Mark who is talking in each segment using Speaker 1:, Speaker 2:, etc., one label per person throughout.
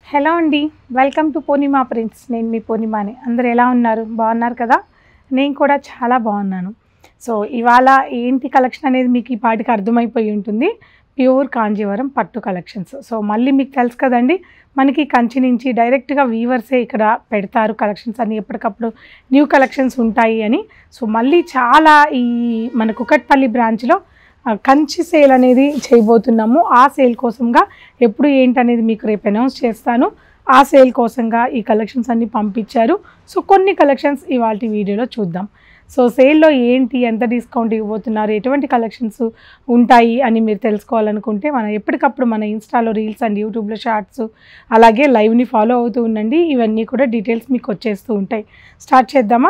Speaker 1: hello అండి welcome to Purnima prince నేను మీ పూర్ణిమాని అందరు ఎలా ఉన్నారు బాగున్నారు కదా నేను కూడా చాలా బాగున్నాను సో ఇవాళ ఏంటి కలెక్షన్ అనేది మీకు ఈ పాటికి అర్థమైపోయి ఉంటుంది ప్యూర్ కాంజీవరం పట్టు కలెక్షన్స్ సో మళ్ళీ మీకు తెలుసు కదండి మనకి కంచి నుంచి డైరెక్ట్గా వీవర్సే ఇక్కడ పెడతారు కలెక్షన్స్ అన్ని ఎప్పటికప్పుడు న్యూ కలెక్షన్స్ ఉంటాయి అని సో మళ్ళీ చాలా ఈ మన కుకట్పల్లి బ్రాంచ్లో ఆ, కంచి సేల్ అనేది చేయబోతున్నాము ఆ సేల్ కోసంగా ఎప్పుడు ఏంటనేది మీకు రేపు అనౌన్స్ చేస్తాను ఆ సేల్ కోసంగా ఈ కలెక్షన్స్ అన్ని పంపించారు సో కొన్ని కలెక్షన్స్ ఇవాళ వీడియోలో చూద్దాం సో సేల్లో ఏంటి ఎంత డిస్కౌంట్ ఇవ్వబోతున్నారు ఎటువంటి కలెక్షన్స్ ఉంటాయి అని మీరు తెలుసుకోవాలనుకుంటే మనం ఎప్పటికప్పుడు మన ఇన్స్టాలో రీల్స్ అండ్ యూట్యూబ్లో షార్ట్స్ అలాగే లైవ్ని ఫాలో అవుతూ ఉండండి ఇవన్నీ కూడా డీటెయిల్స్ మీకు వచ్చేస్తూ ఉంటాయి స్టార్ట్ చేద్దామా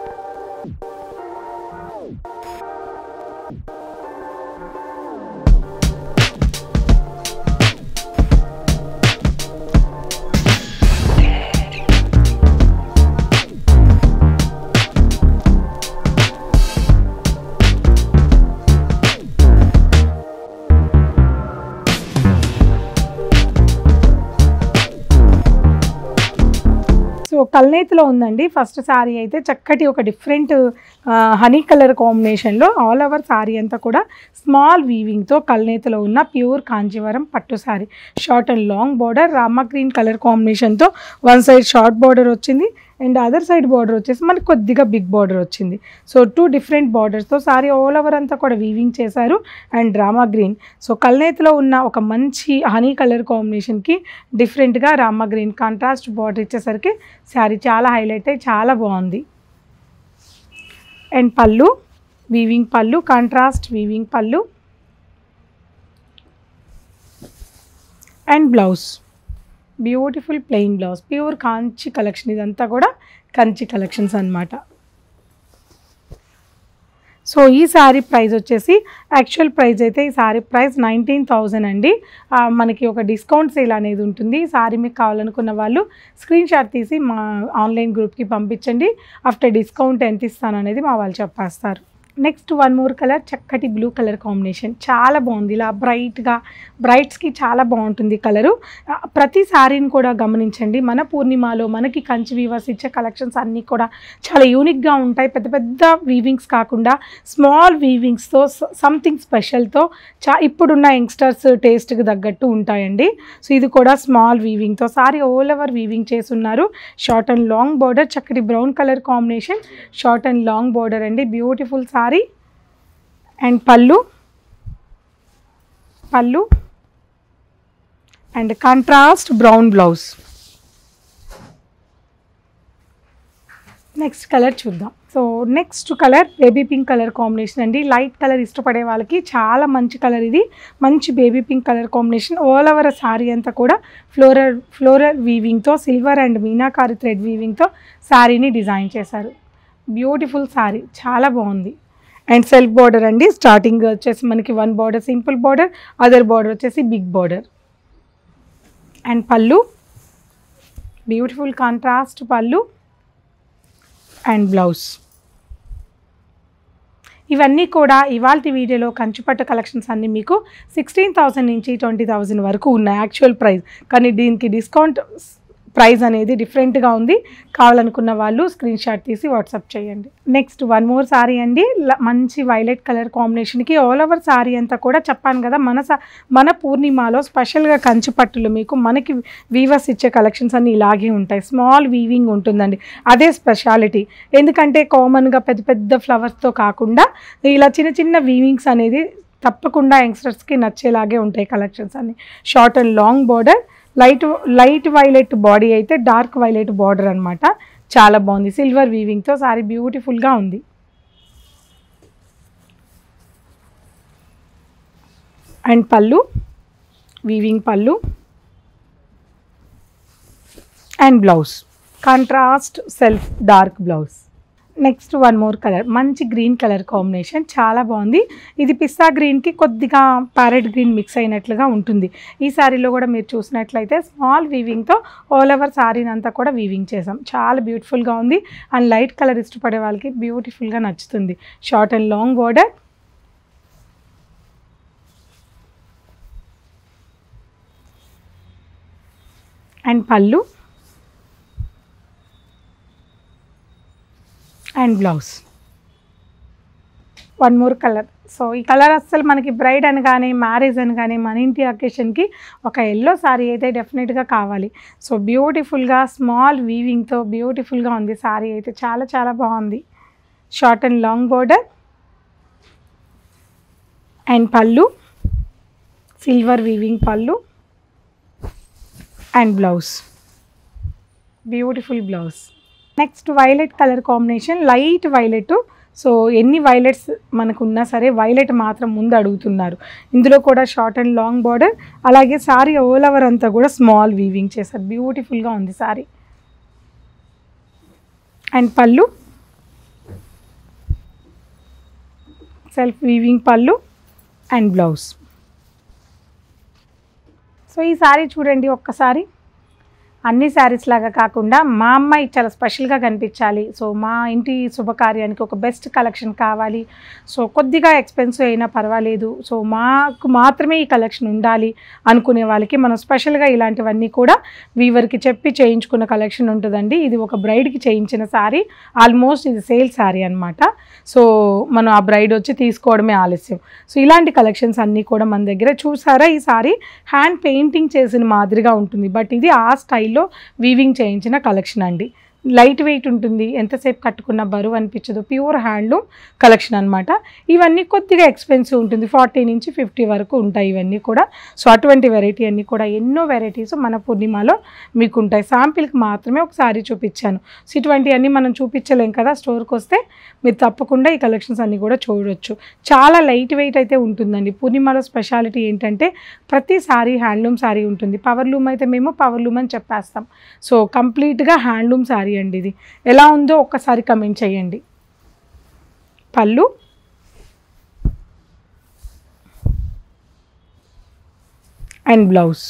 Speaker 1: సో కల్నేతిలో ఉందండి ఫస్ట్ శారీ అయితే చక్కటి ఒక డిఫరెంట్ హనీ కలర్ కాంబినేషన్లో ఆల్ ఓవర్ శారీ అంతా కూడా స్మాల్ వీవింగ్తో కల్నేతిలో ఉన్న ప్యూర్ కాంజీవరం పట్టు sari short and long border Rama green colour కాంబినేషన్తో వన్ సైడ్ షార్ట్ బార్డర్ వచ్చింది అండ్ అదర్ సైడ్ బార్డర్ వచ్చేసి మనకి కొద్దిగా బిగ్ బార్డర్ వచ్చింది సో టూ డిఫరెంట్ బార్డర్స్తో సారీ ఆల్ ఓవర్ అంతా కూడా వీవింగ్ చేశారు అండ్ డ్రామా గ్రీన్ సో కల్నేతిలో ఉన్న ఒక మంచి హనీ కలర్ కాంబినేషన్కి డిఫరెంట్గా రామా గ్రీన్ కాంట్రాస్ట్ బార్డర్ ఇచ్చేసరికి శారీ చాలా హైలైట్ అయ్యి చాలా బాగుంది అండ్ పళ్ళు వీవింగ్ పళ్ళు కాంట్రాస్ట్ వీవింగ్ పళ్ళు and blouse beautiful plain blouse pure Kanchi collection ఇదంతా కూడా కంచి కలెక్షన్స్ అన్నమాట సో ఈ శారీ ప్రైస్ వచ్చేసి యాక్చువల్ ప్రైస్ అయితే ఈ శారీ ప్రైస్ నైన్టీన్ థౌజండ్ అండి ఆ, మనకి ఒక డిస్కౌంట్ సేల్ అనేది ఉంటుంది ఈ శారీ మీకు కావాలనుకున్న వాళ్ళు స్క్రీన్ షాట్ తీసి మా ఆన్లైన్ గ్రూప్కి పంపించండి ఆఫ్టర్ డిస్కౌంట్ ఎంత ఇస్తాను అనేది మా వాళ్ళు చెప్పేస్తారు నెక్స్ట్ వన్ మోర్ కలర్ చక్కటి బ్లూ కలర్ కాంబినేషన్ చాలా బాగుంది ఇలా బ్రైట్గా బ్రైట్స్కి చాలా బాగుంటుంది కలరు ఆ, ప్రతి శారీని కూడా గమనించండి మన పూర్ణిమలో మనకి కంచి వీవర్స్ ఇచ్చే కలెక్షన్స్ అన్నీ కూడా చాలా యూనిక్గా ఉంటాయి పెద్ద పెద్ద వీవింగ్స్ కాకుండా స్మాల్ వీవింగ్స్తో సంథింగ్ స్పెషల్తో చా ఇప్పుడున్న యంగ్స్టర్స్ టేస్ట్కి తగ్గట్టు ఉంటాయండి సో ఇది కూడా స్మాల్ వీవింగ్తో సారీ ఓల్ ఓవర్ వీవింగ్ చేసి ఉన్నారు షార్ట్ అండ్ లాంగ్ బార్డర్ చక్కటి brown colour combination short and long border అండి బ్యూటిఫుల్ సారీ అండ్ పళ్ళు పళ్ళు and contrast brown blouse next colour చూద్దాం so next colour baby pink colour combination అండి light colour ఇష్టపడే వాళ్ళకి చాలా మంచి కలర్ ఇది మంచి baby pink colour combination all over sari అంతా కూడా ఫ్లోరల్ ఫ్లోరల్ వీవింగ్తో సిల్వర్ అండ్ మీనాకారి థ్రెడ్ వీవింగ్తో శారీని డిజైన్ చేశారు బ్యూటిఫుల్ శారీ చాలా బాగుంది అండ్ సెల్ఫ్ బార్డర్ అండి స్టార్టింగ్ వచ్చేసి మనకి one border simple border other border వచ్చేసి బిగ్ బార్డర్ అండ్ పళ్ళు బ్యూటిఫుల్ కాంట్రాస్ట్ పళ్ళు అండ్ బ్లౌజ్ ఇవన్నీ కూడా ఇవాళ వీడియోలో కంచుపట్టు కలెక్షన్స్ అన్నీ మీకు సిక్స్టీన్ థౌసండ్ నుంచి ట్వంటీ థౌసండ్ వరకు ఉన్నాయి యాక్చువల్ ప్రైస్ కానీ దీనికి డిస్కౌంట్ ప్రైస్ అనేది డిఫరెంట్గా ఉంది కావాలనుకున్న వాళ్ళు స్క్రీన్ షాట్ తీసి వాట్సాప్ చేయండి నెక్స్ట్ వన్ మోర్ సారీ అండి ల- మంచి వైలెట్ కలర్ కాంబినేషన్కి ఆల్ ఓవర్ సారీ అంతా కూడా చెప్పాను కదా మన సా- మన పూర్ణిమలో స్పెషల్గా కంచి పట్టులు మీకు మనకి వీవర్స్ ఇచ్చే కలెక్షన్స్ అన్నీ ఇలాగే ఉంటాయి స్మాల్ వీవింగ్ ఉంటుందండి అదే స్పెషాలిటీ ఎందుకంటే కామన్గా పెద్ద పెద్ద ఫ్లవర్స్తో కాకుండా ఇలా చిన్న చిన్న వీవింగ్స్ అనేది తప్పకుండా యంగ్స్టర్స్కి నచ్చేలాగే ఉంటాయి కలెక్షన్స్ అన్ని short and long border light light violet body అయితే డార్క్ వైలెట్ బార్డర్ అన్నమాట చాలా బాగుంది సిల్వర్ వీవింగ్తో సారీ బ్యూటిఫుల్గా ఉంది అండ్ పళ్ళు వీవింగ్ పళ్ళు and blouse contrast self dark blouse next one more colour మంచి గ్రీన్ కలర్ కాంబినేషన్ చాలా బాగుంది ఇది పిస్తా గ్రీన్కి కొద్దిగా ప్యారెట్ గ్రీన్ మిక్స్ అయినట్లుగా ఉంటుంది ఈ శారీలో కూడా మీరు చూసినట్లయితే స్మాల్ వీవింగ్తో ఆల్ ఓవర్ శారీని అంతా కూడా వీవింగ్ చేసాం చాలా బ్యూటిఫుల్గా ఉంది అండ్ లైట్ కలర్ ఇష్టపడే వాళ్ళకి బ్యూటిఫుల్గా నచ్చుతుంది short and long border and పళ్ళు and blouse one more colour so ఈ కలర్ అస్సలు మనకి బ్రైడ్ అని కానీ మ్యారేజ్ అని కానీ మన ఇంటి అకేషన్కి ఒక ఎల్లో సారీ అయితే డెఫినెట్గా కావాలి సో బ్యూటిఫుల్గా స్మాల్ వీవింగ్తో బ్యూటిఫుల్గా ఉంది సారీ అయితే చాలా చాలా బాగుంది short and long border and పళ్ళు సిల్వర్ వీవింగ్ పళ్ళు and blouse beautiful blouse next violet colour combination light violet so ఎన్ని వైలెట్స్ మనకు ఉన్నా సరే వైలెట్ మాత్రం ముందు అడుగుతున్నారు ఇందులో కూడా షార్ట్ అండ్ లాంగ్ బార్డర్ అలాగే సారీ ఓల్ ఓవర్ అంతా కూడా స్మాల్ వీవింగ్ చేశారు బ్యూటిఫుల్గా ఉంది సారీ అండ్ పళ్ళు సెల్ఫ్ వీవింగ్ పళ్ళు అండ్ బ్లౌజ్ సో ఈ సారీ చూడండి ఒక్కసారి అన్ని శారీస్ లాగా కాకుండా మా అమ్మాయి చాలా స్పెషల్గా కనిపించాలి సో మా ఇంటి శుభకార్యానికి ఒక బెస్ట్ కలెక్షన్ కావాలి సో కొద్దిగా ఎక్స్పెన్సివ్ అయినా పర్వాలేదు సో మాకు మాత్రమే ఈ కలెక్షన్ ఉండాలి అనుకునే వాళ్ళకి మనం స్పెషల్గా ఇలాంటివన్నీ కూడా వీవర్కి చెప్పి చేయించుకున్న కలెక్షన్ ఉంటుందండి ఇది ఒక బ్రైడ్కి చేయించిన శారీ ఆల్మోస్ట్ ఇది సేల్ శారీ అనమాట సో మనం ఆ బ్రైడ్ వచ్చి తీసుకోవడమే ఆలస్యం సో ఇలాంటి కలెక్షన్స్ అన్నీ కూడా మన దగ్గర చూసారా ఈ సారీ హ్యాండ్ పెయింటింగ్ చేసిన మాదిరిగా ఉంటుంది బట్ ఇది ఆ స్టైల్లో వీవింగ్ చేయించిన కలెక్షన్ అండి లైట్ వెయిట్ ఉంటుంది ఎంతసేపు కట్టుకున్న బరువు అనిపించదు ప్యూర్ హ్యాండ్లూమ్ కలెక్షన్ అనమాట ఇవన్నీ కొద్దిగా ఎక్స్పెన్సివ్ ఉంటుంది ఫార్టీ నుంచి ఫిఫ్టీ వరకు ఉంటాయి ఇవన్నీ కూడా సో అటువంటి వెరైటీ అన్నీ కూడా ఎన్నో వెరైటీస్ మన పూర్ణిమలో మీకు ఉంటాయి శాంపిల్కి మాత్రమే ఒకసారి చూపించాను సో ఇటువంటివన్నీ మనం చూపించలేం కదా స్టోర్కి వస్తే మీరు తప్పకుండా ఈ కలెక్షన్స్ అన్నీ కూడా చూడొచ్చు చాలా లైట్ వెయిట్ అయితే ఉంటుందండి పూర్ణిమలో స్పెషాలిటీ ఏంటంటే ప్రతి సారీ హ్యాండ్లూమ్ సారీ ఉంటుంది పవర్ లూమ్ అయితే మేము పవర్ లూమ్ అని చెప్పేస్తాం సో కంప్లీట్గా హ్యాండ్లూమ్ సారీ అండి ఇది ఎలా ఉందో ఒక్కసారి కమెంట్ చేయండి పళ్ళు అండ్ బ్లౌజ్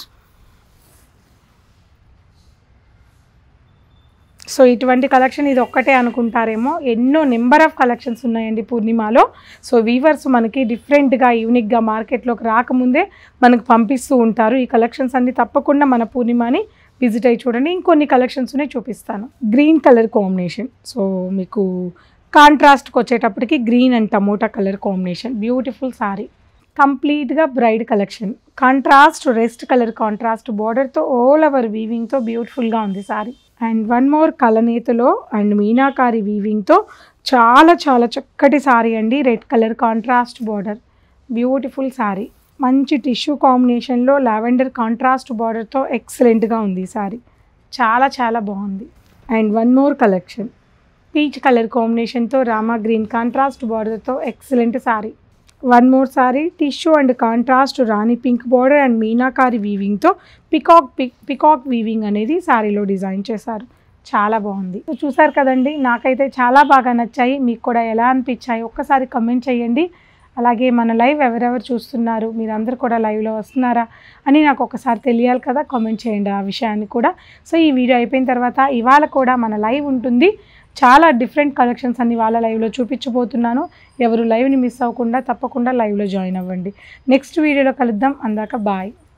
Speaker 1: సో ఇటువంటి కలెక్షన్ ఇది ఒక్కటే అనుకుంటారేమో ఎన్నో నెంబర్ ఆఫ్ కలెక్షన్స్ ఉన్నాయండి పూర్ణిమలో సో వీవర్స్ మనకి డిఫరెంట్గా యూనిక్గా మార్కెట్లోకి రాకముందే మనకు పంపిస్తూ ఉంటారు ఈ కలెక్షన్స్ అన్ని తప్పకుండా మన పూర్ణిమని విజిట్ అయ్యి చూడండి ఇంకొన్ని కలెక్షన్స్నే చూపిస్తాను గ్రీన్ కలర్ కాంబినేషన్ సో మీకు కాంట్రాస్ట్కి వచ్చేటప్పటికి green and tomato colour combination beautiful sari కంప్లీట్గా bride collection contrast rust colour contrast బార్డర్తో ఆల్ ఓవర్ వీవింగ్తో బ్యూటిఫుల్గా ఉంది సారీ అండ్ వన్ మోర్ కలనేతలో అండ్ మీనాకారి వీవింగ్తో చాలా చాలా చక్కటి సారీ అండి red colour contrast border beautiful sari మంచి టిష్యూ కాంబినేషన్లో లావెండర్ కాంట్రాస్ట్ బార్డర్తో ఎక్సలెంట్గా ఉంది ఈ సారీ చాలా చాలా బాగుంది and one more collection peach colour కాంబినేషన్తో రామా గ్రీన్ కాంట్రాస్ట్ బార్డర్తో excellent sari one more sari tissue and contrast Rani pink border and meenakari వీవింగ్తో పికాక్ పిక్ పికాక్ వీవింగ్ అనేది సారీలో డిజైన్ చేశారు చాలా బాగుంది సో చూసారు కదండి నాకైతే చాలా బాగా నచ్చాయి మీకు కూడా ఎలా అనిపించాయి ఒక్కసారి కమెంట్ చేయండి అలాగే మన లైవ్ ఎవరెవరు చూస్తున్నారు మీరందరూ కూడా లైవ్లో వస్తున్నారా అని నాకు ఒకసారి తెలియాలి కదా కామెంట్ చేయండి ఆ విషయాన్ని కూడా సో ఈ వీడియో అయిపోయిన తర్వాత ఇవాళ కూడా మన లైవ్ ఉంటుంది చాలా డిఫరెంట్ కలెక్షన్స్ అన్ని వాళ్ళ లైవ్లో చూపించబోతున్నాను ఎవరు లైవ్ని మిస్ అవ్వకుండా తప్పకుండా లైవ్లో జాయిన్ అవ్వండి నెక్స్ట్ వీడియోలో కలుద్దాం అందాక బాయ్